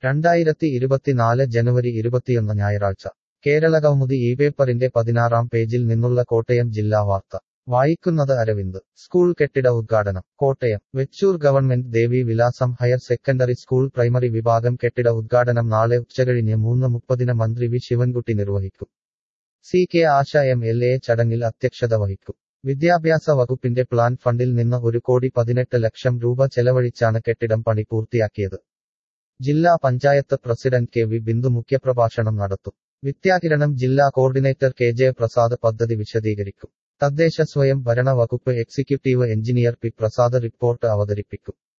രണ്ടായിരത്തി ഇരുപത്തിനാല് ജനുവരി ഇരുപത്തിയൊന്ന് ഞായറാഴ്ച കേരളകൗമുദി ഈ പേപ്പറിന്റെ പതിനാറാം പേജിൽ നിന്നുള്ള കോട്ടയം ജില്ലാ വാർത്ത വായിക്കുന്നത് അരവിന്ദ് സ്കൂൾ കെട്ടിട ഉദ്ഘാടനം കോട്ടയം വെച്ചൂർ ഗവൺമെന്റ് ദേവി വിലാസം ഹയർ സെക്കൻഡറി സ്കൂൾ പ്രൈമറി വിഭാഗം കെട്ടിട ഉദ്ഘാടനം നാളെ ഉച്ചകഴിഞ്ഞ് മൂന്ന് മുപ്പതിന് മന്ത്രി വി ശിവൻകുട്ടി നിർവഹിക്കും C K Asha M L A ചടങ്ങിൽ അധ്യക്ഷത വഹിക്കും വിദ്യാഭ്യാസ വകുപ്പിന്റെ പ്ലാൻ ഫണ്ടിൽ നിന്ന് ഒരു കോടി പതിനെട്ട് ലക്ഷം രൂപ ചെലവഴിച്ചാണ് കെട്ടിടം പണി പൂർത്തിയാക്കിയത് ജില്ലാ panchayat president K V Bindu മുഖ്യപ്രഭാഷണം നടത്തും വിദ്യാകിരണം ജില്ലാ കോർഡിനേറ്റർ കെ ജെ പ്രസാദ് പദ്ധതി വിശദീകരിക്കും തദ്ദേശ സ്വയം ഭരണ വകുപ്പ് executive engineer P Prasad report അവതരിപ്പിക്കും